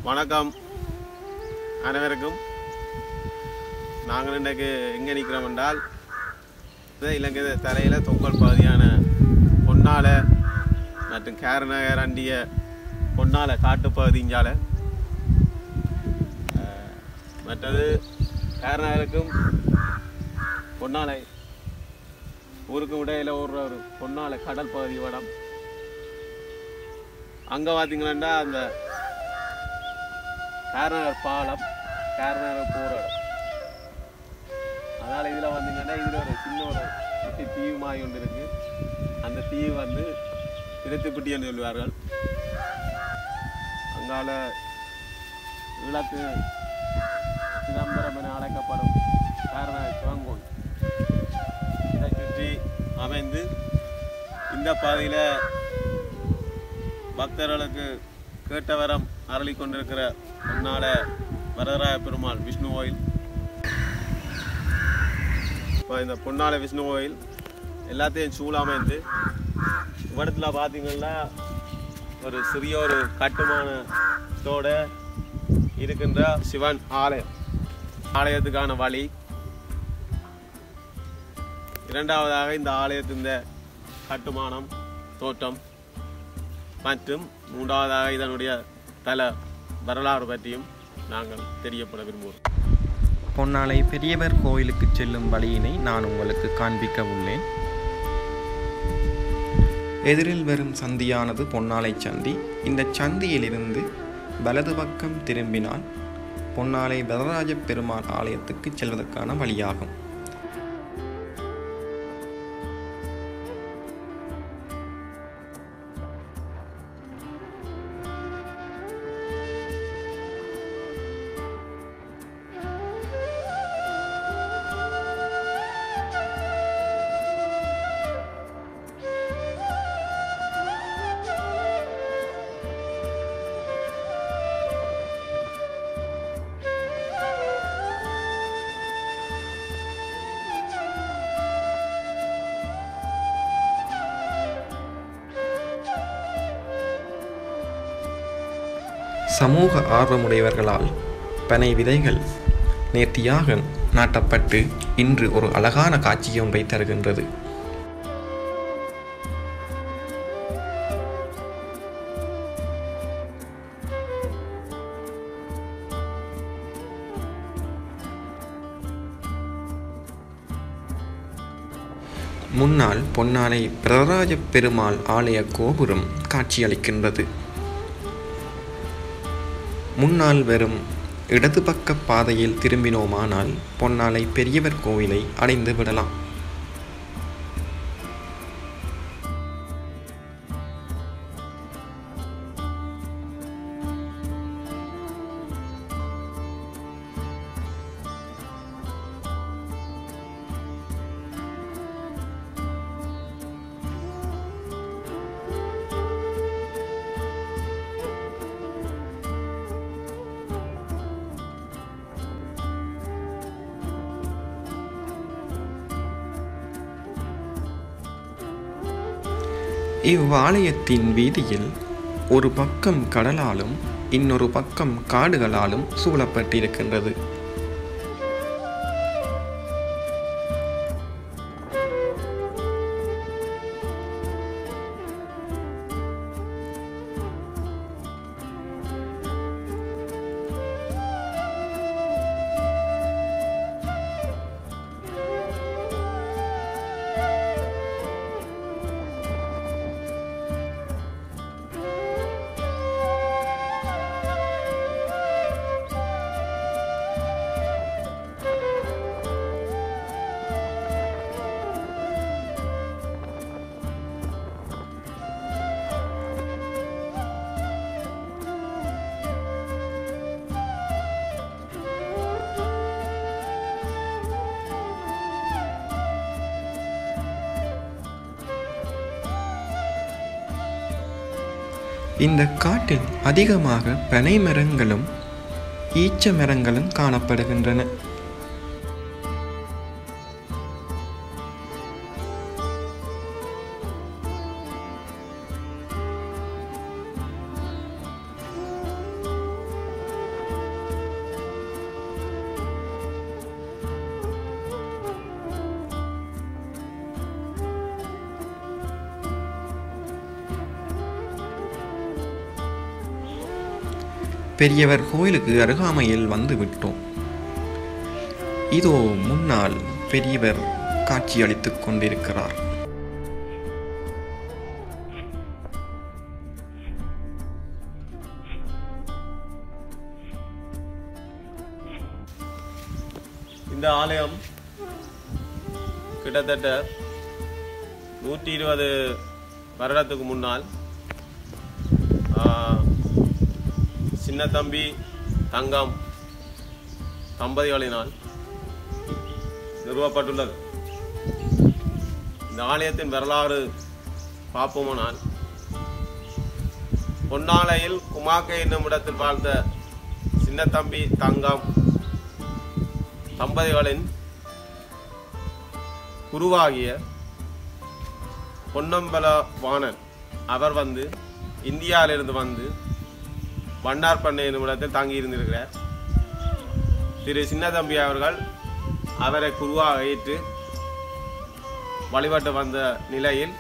வணக்கம் அனைவருக்கும் நாங்கள் இன்றைக்கு எங்கே நிற்கிறோம் என்றால் இது இலங்கை தரையில் தொங்கல் பகுதியான பொன்னால மற்றும் கேரநகர் அண்டிய பொன்னால காட்டுப்பகுதிஞ்சால அஹ், மற்றது கேரநகருக்கும் பொன்னாலை ஊருக்கும் இடையில ஒரு ஒரு பொன்னாலை கடல் பகுதி வடம் அங்கே பார்த்தீங்கன்னா அந்த கேரநகர் பாலம் கேரநகர் போகிற இடம் அதனால் இதில் வந்தீங்கன்னா இதில் ஒரு சின்ன ஒரு குட்டி தீவு மாதிரி ஒன்று இருக்குது அந்த தீவு வந்து திருத்துப்பட்டி என்று சொல்வார்கள் அங்கால விளக்கு சிதம்பரம் என அழைக்கப்படும் கேரநகர் சிவங்கோயில் இதை சுற்றி அமைந்து இந்த பாதையில் பக்தர்களுக்கு கேட்ட வரம் அருளி கொண்டிருக்கிற முன்னால வரதராய பெருமாள் விஷ்ணு கோயில் இப்போ இந்த பொன்னால விஷ்ணு கோயில் எல்லாத்தையும் சூழ அமைந்து இவ்விடத்துல பார்த்தீங்கன்னா ஒரு சிறிய ஒரு கட்டுமானத்தோட இருக்கின்ற சிவன் ஆலயம் ஆலயத்துக்கான வழி இரண்டாவதாக இந்த ஆலயத்தின் கட்டுமானம் தோற்றம் மற்றும் மூன்றாவதாக இதனுடைய தல வரலாறு பற்றியும் நாங்கள் தெரியப்பட விரும்புகிறோம் பொன்னாலை பெரியவர் கோயிலுக்கு செல்லும் வழியினை நான் உங்களுக்கு காண்பிக்க உள்ளேன் எதிரில் வரும் சந்தியானது பொன்னாலை சந்தி இந்த சந்தியிலிருந்து வலது பக்கம் திரும்பினால் பொன்னாலை வரதராஜ பெருமாள் ஆலயத்துக்கு செல்வதற்கான வழியாகும் சமூக ஆர்வமுடையவர்களால் பனை விதைகள் நேர்த்தியாக நாட்டப்பட்டு இன்று ஒரு அழகான காட்சியொன்றை தருகின்றது முன்னால் பொன்னாலை பிரதராஜ பெருமாள் ஆலய கோபுரம் காட்சியளிக்கின்றது முன்னால் வரும் இடது பக்க பாதையில் திரும்பினோமானால் பொன்னாலை பெரியவர் கோவிலை அடைந்து விடலாம் இவ்வாலயத்தின் வீதியில் ஒரு பக்கம் கடலாலும் இன்னொரு பக்கம் காடுகளாலும் சூழப்பட்டிருக்கின்றது இந்த காட்டில் அதிகமாக பனை மரங்களும் ஈச்ச மரங்களும் காணப்படுகின்றன பெரியவர் கோயிலுக்கு அருகாமையில் வந்து விட்டோம் இதோ முன்னால் பெரியவர் காட்சியளித்துக் கொண்டிருக்கிறார் இந்த ஆலயம் கிட்டத்தட்ட நூற்றி இருபது வருடத்துக்கு முன்னால் ஆஹ், சின்ன தம்பி தங்கம் தம்பதிகளினால் நிறுவப்பட்டுள்ளது இந்த ஆலயத்தின் வரலாறு பார்ப்போமானால் பொன்னாலையில் குமாக்கை என்னும் இடத்தில் வாழ்ந்த சின்ன தம்பி தங்கம் தம்பதிகளின் குருவாகிய பொன்னம்பல வாணன் அவர் வந்து இந்தியாவிலிருந்து வந்து வண்ணார்பண்ணை என்னும் இடத்தில் தங்கி இருந்திருக்கிறார் திரு சின்னதம்பி அவர்கள் அவரை குருவாக ஏற்று வழிபட்டு வந்த நிலையில்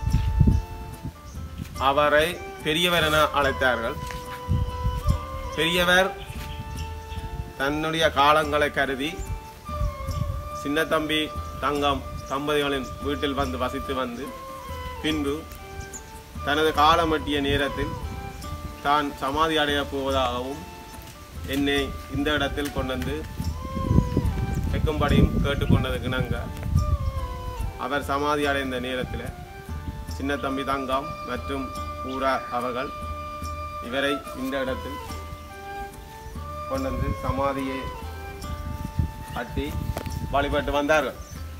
அவரை பெரியவர் என அழைத்தார்கள் பெரியவர் தன்னுடைய காலங்களை கருதி சின்னத்தம்பி தங்கம் தம்பதிகளின் வீட்டில் வந்து வசித்து வந்து பின்பு தனது காலமட்டிய நேரத்தில் தான் சமாதி அடையப் போவதாகவும் என்னை இந்த இடத்தில் கொண்டு வந்து வைக்கும்படியும் கேட்டுக்கொண்டதுக்கு நாங்கள் அவர் சமாதி அடைந்த நேரத்தில் சின்ன தம்பி தங்கம் மற்றும் ஊரா அவர்கள் இவரை இந்த இடத்தில் கொண்டு வந்து சமாதியை கட்டி வழிபட்டு வந்தார்கள்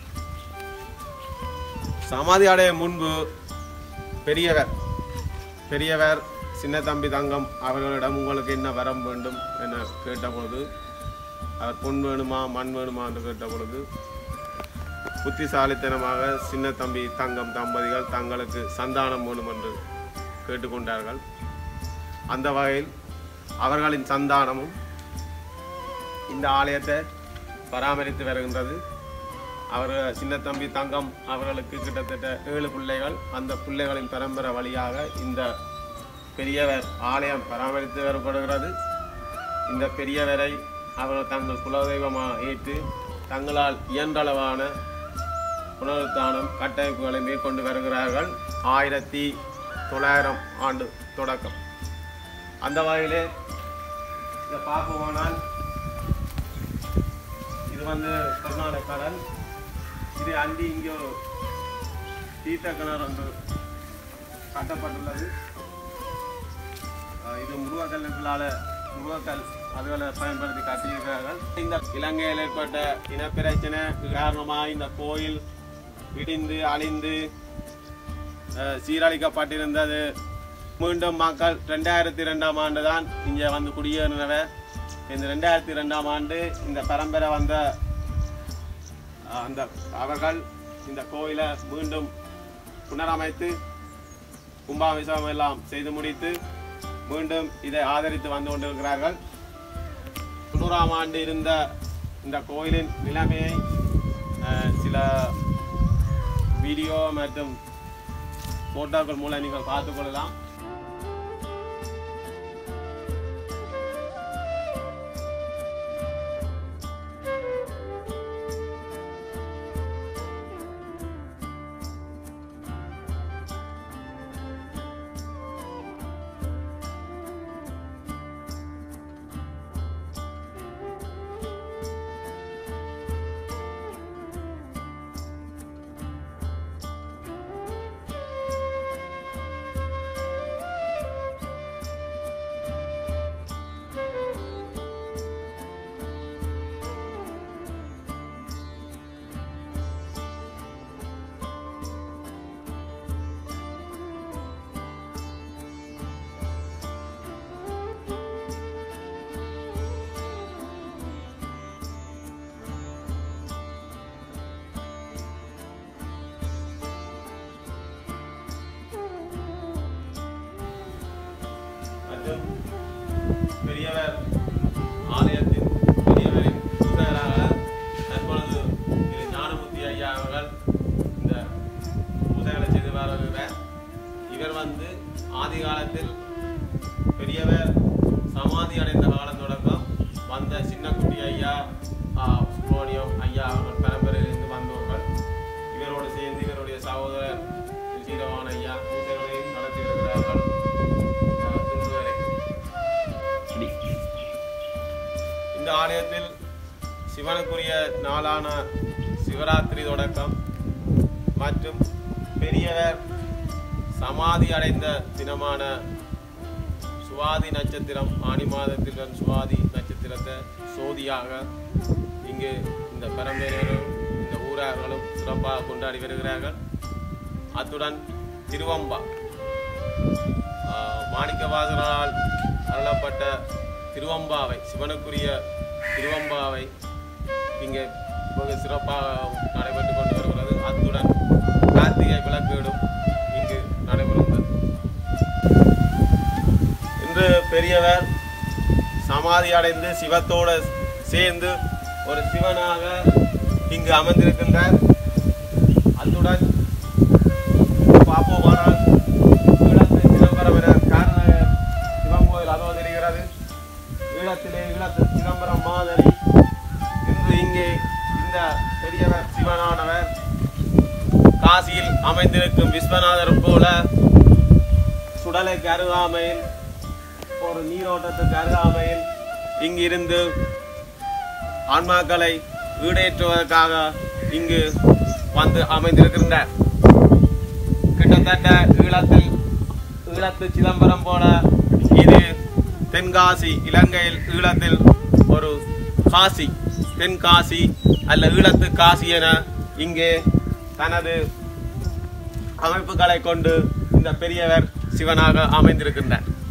சமாதி அடைய முன்பு பெரியவர் பெரியவர் சின்ன தம்பி தங்கம் அவர்களிடம் உங்களுக்கு என்ன வரம் வேண்டும் என கேட்டபொழுது அவர் பொன் வேணுமா மண் வேணுமா என்று கேட்ட பொழுது புத்திசாலித்தனமாக சின்ன தம்பி தங்கம் தம்பதிகள் தங்களுக்கு சந்தானம் வேணும் என்று கேட்டுக்கொண்டார்கள் அந்த வகையில் அவர்களின் சந்தானமும் இந்த ஆலயத்தை பராமரித்து வருகின்றது அவர் சின்ன தம்பி தங்கம் அவர்களுக்கு கிட்டத்தட்ட ஏழு பிள்ளைகள் அந்த பிள்ளைகளின் பரம்பரை வழியாக இந்த பெரியவர் ஆலயம் பராமரித்து வரப்படுகிறது இந்த பெரியவரை அவர்கள் தங்கள் குலதெய்வமாக ஏற்று தங்களால் இயன்றளவான புனருத்தானம் கட்டமைப்புகளை மேற்கொண்டு வருகிறார்கள் ஆயிரத்தி தொள்ளாயிரம் ஆண்டு தொடக்கம் அந்த வகையிலே இதை பார்ப்போமானால் இது வந்து கர்நாடக கடல் இது அண்டி இங்கே ஒரு தீர்த்த கிணறு ஒன்று கட்டப்பட்டுள்ளது அஹ் இது முருகக்கல்லுகளால முருகக்கல் அதுகளை பயன்படுத்தி கட்டியிருக்கிறார்கள் இந்த இலங்கையில் ஏற்பட்ட இனப்பிரச்சனை காரணமாக இந்த கோயில் இடிந்து அழிந்து அஹ், சீரழிக்கப்பட்டிருந்தது மீண்டும் மக்கள் ரெண்டாயிரத்தி ரெண்டாம் ஆண்டு தான் இங்கே வந்து குடியேறினவர் இந்த ரெண்டாயிரத்தி ரெண்டாம் ஆண்டு இந்த பரம்பரை வந்த அஹ், அந்த அவர்கள் இந்த கோயிலை மீண்டும் புனரமைத்து கும்பாபிஷேகம் எல்லாம் செய்து முடித்து மீண்டும் இதை ஆதரித்து வந்து கொண்டிருக்கிறார்கள் தொண்ணூறாம் ஆண்டு இருந்த இந்த கோயிலின் நிலைமையை அஹ், சில வீடியோ மற்றும் போட்டோக்கள் மூலம் நீங்கள் பார்த்துக் கொள்ளலாம் மற்றும் பெரியவர் ஆலயத்தின் பெரியவரின் பூசகராக தற்பொழுது திரு ஞானமூர்த்தி ஐயா அவர்கள் இந்த பூசைகளை செய்து வருகிறார் இவர் வந்து ஆதி காலத்தில் பெரியவர் சமாதி அடைந்த ஆலயத்தில் சிவனுக்குரிய நாளான சிவராத்திரி தொடக்கம் மற்றும் பெரியவர் சமாதி அடைந்த தினமான சுவாதி நட்சத்திரம் ஆனி மாதத்தில் வரும் சுவாதி நட்சத்திரத்தை சோதியாக இங்கு இந்த பரம்பரையரும் இந்த ஊரார்களும் சிறப்பாக கொண்டாடி வருகிறார்கள் அத்துடன் திருவம்பா ஆஹ், மாணிக்கவாசகரால் அருளப்பட்ட திருவம்பாவை சிவனுக்குரிய திருவம்பாவை இங்கே மிக சிறப்பாக நடைபெற்று கொண்டு வருகிறது அத்துடன் கார்த்திகை விளக்கீடும் இங்கு நடைபெறுகிறது இன்று பெரியவர் சமாதி அடைந்து சிவத்தோடு சேர்ந்து ஒரு சிவனாக இங்கு அமர்ந்திருக்கின்றார் அத்துடன் பார்ப்போமானால் ஈழத்து சிதம்பரம் என காரணர் சிவன் கோயில் அதோ தெரிகிறது ஈழத்திலே ஈழத்து சிதம்பரம் மாதிரி இன்று இங்கே இந்த பெரியவர் சிவனானவர் காசியில் அமைந்திருக்கும் விஸ்வநாதர் போல சுடலைக்கு அருகாமையில் ஒரு நீரோட்டத்துக்கு அருகாமையில் இங்கிருந்து ஆன்மாக்களை ஈடேற்றுவதற்காக இங்கு வந்து அமைந்திருக்கின்றார் கிட்டத்தட்ட ஈழத்தில் ஈழத்து சிதம்பரம் போல இது தென்காசி இலங்கையில் ஈழத்தில் ஒரு காசி தென்காசி அல்ல ஈழத்து காசி என இங்கே தனது அமைப்புகளை கொண்டு இந்த பெரியவர் சிவனாக அமைந்திருக்கின்றார்